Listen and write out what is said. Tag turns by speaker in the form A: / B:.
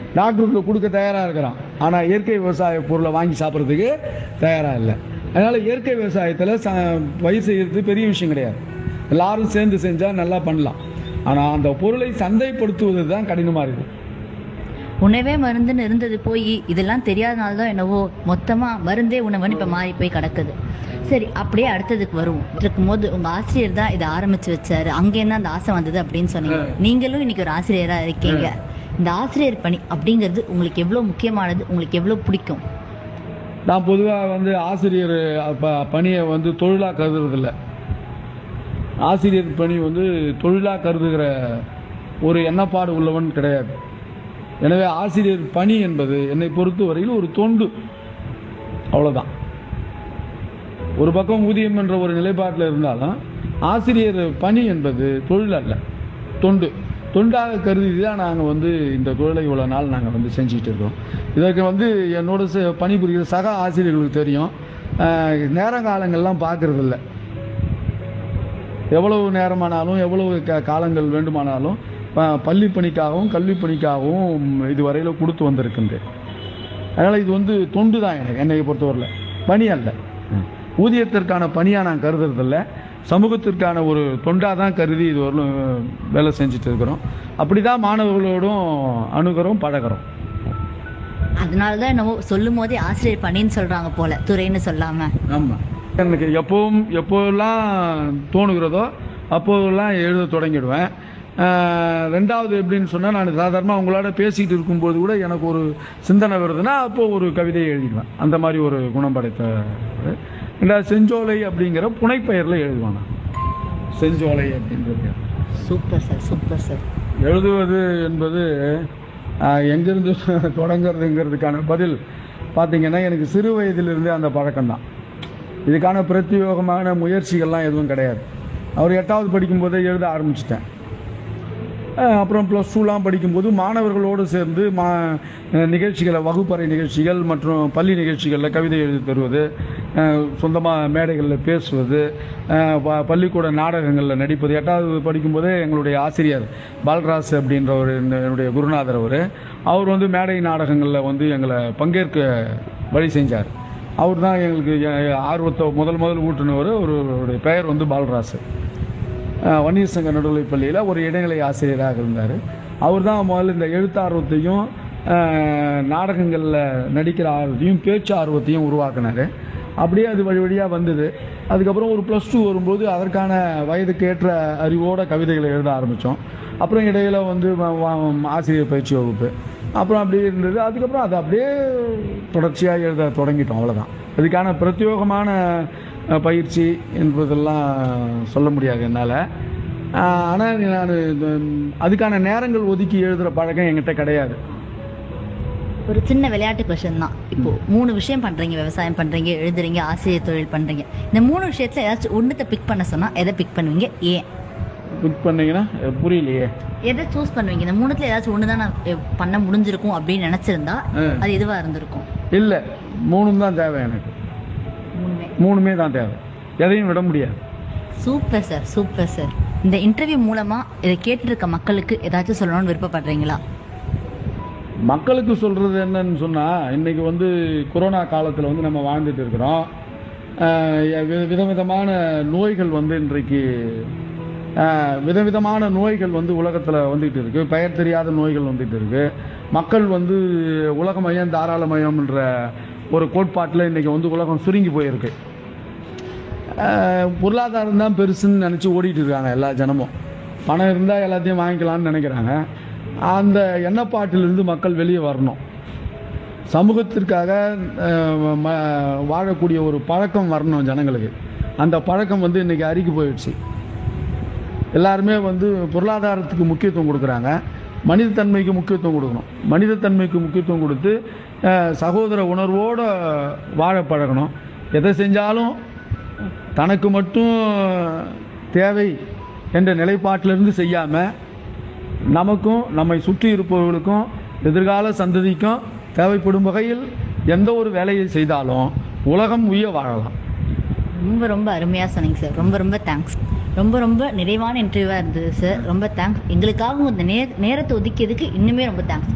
A: டாக்டருக்கு கொடுக்க தயாராக இருக்கிறான் ஆனால் இயற்கை விவசாய பொருளை வாங்கி சாப்பிட்றதுக்கு தயாராக இல்லை அதனால் இயற்கை விவசாயத்தில் ச பயிர் செய்கிறது பெரிய விஷயம் கிடையாது எல்லாரும் சேர்ந்து செஞ்சால் நல்லா பண்ணலாம் ஆனால் அந்த பொருளை சந்தைப்படுத்துவது தான் கடினமாக இருக்குது
B: உணவே மருந்துன்னு இருந்தது போய் இதெல்லாம் தெரியாதனால தான் என்னவோ மொத்தமாக மருந்தே உணவுன்னு இப்போ மாறி போய் கிடக்குது சரி அப்படியே அடுத்ததுக்கு வருவோம் இருக்கும்போது உங்கள் ஆசிரியர் தான் இதை ஆரம்பித்து வச்சாரு அங்கேருந்து அந்த ஆசை வந்தது அப்படின்னு சொன்னீங்க நீங்களும் இன்னைக்கு ஒரு ஆசிரியராக இருக்கீங்க இந்த ஆசிரியர் பணி அப்படிங்கிறது உங்களுக்கு எவ்வளோ முக்கியமானது உங்களுக்கு எவ்வளோ பிடிக்கும்
A: நான் பொதுவாக வந்து ஆசிரியர் ப பணியை வந்து தொழிலாக கருதுறதில்ல ஆசிரியர் பணி வந்து தொழிலாக கருதுகிற ஒரு எண்ணப்பாடு உள்ளவன் கிடையாது எனவே ஆசிரியர் பணி என்பது என்னை பொறுத்தவரையில் ஒரு தொண்டு அவ்வளோதான் ஒரு பக்கம் ஊதியம் என்ற ஒரு நிலைப்பாட்டில் இருந்தாலும் ஆசிரியர் பணி என்பது தொழில் அல்ல தொண்டு தொண்டாக கருதி தான் நாங்கள் வந்து இந்த தொழிலை இவ்வளோ நாள் நாங்கள் வந்து செஞ்சுட்டு இருக்கோம் இதற்கு வந்து என்னோட ச- பணிபுரிகிற சக ஆசிரியர்களுக்கு தெரியும் அஹ், நேரங்காலங்கள்லாம் பார்க்கறது இல்ல எவ்வளவு நேரமானாலும் எவ்வளவு க காலங்கள் வேண்டுமானாலும் ப- பள்ளி பணிக்காகவும் கல்வி பணிக்காகவும் இதுவரையில் கொடுத்து வந்திருக்கின்றேன் அதனால் இது வந்து தொண்டு தான் எனக்கு என்னை பொறுத்தவரையில் பணி அல்ல ஊதியத்திற்கான பணியாக நான் கருதுறதில்ல சமூகத்திற்கான ஒரு தொண்டாக தான் கருதி இது வரலும் வேலை செஞ்சுட்டு இருக்கிறோம் அப்படி தான் மாணவர்களோடும் அணுகிறோம் பழகிறோம்
B: அதனால தான் என்னவோ சொல்லும் போதே ஆசிரியர் பணின்னு சொல்கிறாங்க போல துறைன்னு சொல்லாமல்
A: ஆமாம் எனக்கு எப்பவும் எப்போதெல்லாம் தோணுகிறதோ அப்போதெல்லாம் எழுத தொடங்கிடுவேன் ஆஹ் ரெண்டாவது எப்படின்னு சொன்னால் நான் சாதாரணமாக உங்களோட பேசிக்கிட்டு இருக்கும்போது கூட எனக்கு ஒரு சிந்தனை வருதுன்னா அப்போ ஒரு கவிதையை எழுதிடுவேன் அந்த மாதிரி ஒரு குணம் படைத்த ஒரு. ரெண்டாவது செஞ்சோலை அப்படிங்கிற புனைப்பெயரில் எழுதுவேன் நான் செஞ்சோலை அப்படின்றது
B: சூப்பர் சார் சூப்பர் சார்
A: எழுதுவது என்பது ஆஹ், எங்கிருந்து தொடங்குறதுங்கிறதுக்கான பதில் பார்த்தீங்கன்னா எனக்கு சிறு வயதிலிருந்தே அந்த பழக்கம்தான் இதுக்கான பிரத்யோகமான முயற்சிகள்லாம் எதுவும் கிடையாது அவர் எட்டாவது படிக்கும்போதே எழுத ஆரம்பிச்சிட்டேன் அஹ் அப்புறம் ப்ளஸ் டூலாம் படிக்கும்போது மாணவர்களோடு சேர்ந்து மா அஹ் நிகழ்ச்சிகளை வகுப்பறை நிகழ்ச்சிகள் மற்றும் பள்ளி நிகழ்ச்சிகளில் கவிதை எழுதி தருவது சொந்தமாக மேடைகளில் பேசுவது அஹ் ப- பள்ளிக்கூட நாடகங்களில் நடிப்பது எட்டாவது படிக்கும்போதே எங்களுடைய ஆசிரியர் பால்ராஜ் அப்படின்ற ஒரு என்னுடைய குருநாதர் அவர் அவர் வந்து மேடை நாடகங்களில் வந்து எங்களை பங்கேற்க வழி செஞ்சார் அவர் தான் எங்களுக்கு அஹ், ஆர்வத்தை முதல் முதல் ஊட்டினவர் அவருடைய பெயர் வந்து பால்ராஜ் அஹ் வன்னியர் சங்க நடுநிலைப் பள்ளியில் ஒரு இடைநிலை ஆசிரியராக இருந்தார் அவர் தான் முதல்ல இந்த எழுத்தார்வத்தையும் நாடகங்களில் நடிக்கிற ஆர்வத்தையும் பேச்சு ஆர்வத்தையும் உருவாக்குனார் அப்படியே அது வழி வழியாக வந்தது அதுக்கப்புறம் ஒரு ப்ளஸ் டூ வரும்போது அதற்கான வயதுக்கு ஏற்ற அறிவோட கவிதைகளை எழுத ஆரம்பித்தோம் அப்புறம் இடையில வந்து வ- வ- ஆசிரியர் பயிற்சி வகுப்பு அப்புறம் அப்படியே இருந்தது அதுக்கப்புறம் அது அப்படியே தொடர்ச்சியாக எழுத தொடங்கிட்டோம் அவ்வளோதான் அதுக்கான பிரத்யோகமான அஹ், பயிற்சி என்பதெல்லாம் சொல்ல முடியாது என்னால் ஆனால் நான் அதுக்கான நேரங்கள் ஒதுக்கி எழுதுகிற பழக்கம் என்கிட்ட கிடையாது
B: ஒரு சின்ன விளையாட்டு கொஷன் தான் இப்போ மூணு விஷயம் பண்றீங்க விவசாயம் பண்றீங்க எழுதுறீங்க ஆசிரியர் தொழில் பண்றீங்க இந்த மூணு விஷயத்துல ஏதாச்சும் ஒன்றத்தை பிக் பண்ண சொன்னா எதை பிக் பண்ணுவீங்க ஏன்
A: பிக் பண்ணீங்கன்னா அஹ், புரியலையே
B: எதை சூஸ் பண்ணுவீங்க இந்த மூணுத்துல ஏதாச்சும் ஒன்று தான் நான் எ- பண்ண முடிஞ்சிருக்கும் அப்படின்னு நினைச்சிருந்தா
A: ம்.
B: அது எதுவா இருந்திருக்கும்
A: இல்லை மூணும் தான் தேவை எனக்கு
B: மூணுமே
A: மூணுமே தான் தேவை எதையும் விட முடியாது
B: சூப்பர் சார் சூப்பர் சார் இந்த இன்டர்வியூ மூலமா இதை கேட்டுட்டு இருக்க மக்களுக்கு ஏதாச்சும் சொல்லணும்னு விருப்பப்படுறீங்களா
A: மக்களுக்கு சொல்கிறது என்னன்னு சொன்னால் இன்றைக்கி வந்து கொரோனா காலத்தில் வந்து நம்ம வாழ்ந்துட்டு இருக்கிறோம் ஆஹ் வி- விதவிதமான நோய்கள் வந்து இன்றைக்கு ஆஹ் விதவிதமான நோய்கள் வந்து உலகத்தில் வந்துகிட்டு இருக்கு பெயர் தெரியாத நோய்கள் வந்துட்டு இருக்கு மக்கள் வந்து உலகமயம் தாராளமயம்ன்ற ஒரு கோட்பாட்டில் இன்றைக்கி வந்து உலகம் சுருங்கி போயிருக்கு ஆஹ் பொருளாதாரம் தான் பெருசுன்னு நினச்சி ஓடிட்டு இருக்காங்க எல்லா ஜனமும் பணம் இருந்தால் எல்லாத்தையும் வாங்கிக்கலாம்னு நினைக்கிறாங்க அந்த எண்ணப்பாட்டிலிருந்து மக்கள் வெளியே வரணும் சமூகத்திற்காக ஆஹ் ம- வாழக்கூடிய ஒரு பழக்கம் வரணும் ஜனங்களுக்கு அந்த பழக்கம் வந்து இன்றைக்கி அருகி போயிடுச்சு எல்லாருமே வந்து பொருளாதாரத்துக்கு முக்கியத்துவம் கொடுக்குறாங்க மனிதத்தன்மைக்கு முக்கியத்துவம் கொடுக்கணும் மனிதத்தன்மைக்கு முக்கியத்துவம் கொடுத்து அஹ், சகோதர உணர்வோடு வாழ பழகணும் எதை செஞ்சாலும் தனக்கு மட்டும் தேவை என்ற நிலைப்பாட்டிலிருந்து செய்யாமல் நமக்கும் நம்மை சுற்றி இருப்பவர்களுக்கும் எதிர்கால சந்ததிக்கும் தேவைப்படும் வகையில் எந்த ஒரு வேலையை செய்தாலும் உலகம் உய்ய வாழலாம்
B: ரொம்ப ரொம்ப அருமையாக சொன்னீங்க சார் ரொம்ப ரொம்ப தேங்க்ஸ் ரொம்ப ரொம்ப நிறைவான இன்டர்வியூவாக இருந்தது சார் ரொம்ப தேங்க்ஸ் எங்களுக்காகவும் இந்த நே நேரத்தை ஒதுக்கியதுக்கு இன்னுமே ரொம்ப தேங்க்ஸ்